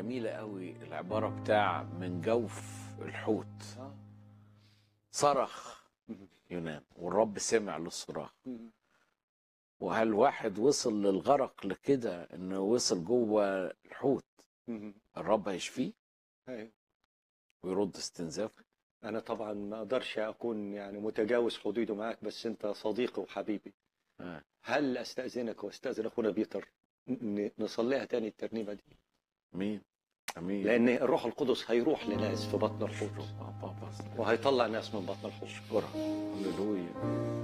جميلة قوي العبارة بتاع من جوف الحوت آه. صرخ مم. يونان والرب سمع للصراخ مم. وهل واحد وصل للغرق لكده انه وصل جوه الحوت مم. الرب هيشفيه أيوة. ويرد استنزافه انا طبعا ما اقدرش اكون يعني متجاوز حدوده معاك بس انت صديقي وحبيبي آه. هل استاذنك واستاذن اخونا بيتر ن- نصليها تاني الترنيمه دي مين امين لان الروح القدس هيروح لناس في بطن الحوت بابا بس وهيطلع ناس من بطن الحوت اشكرك هللويا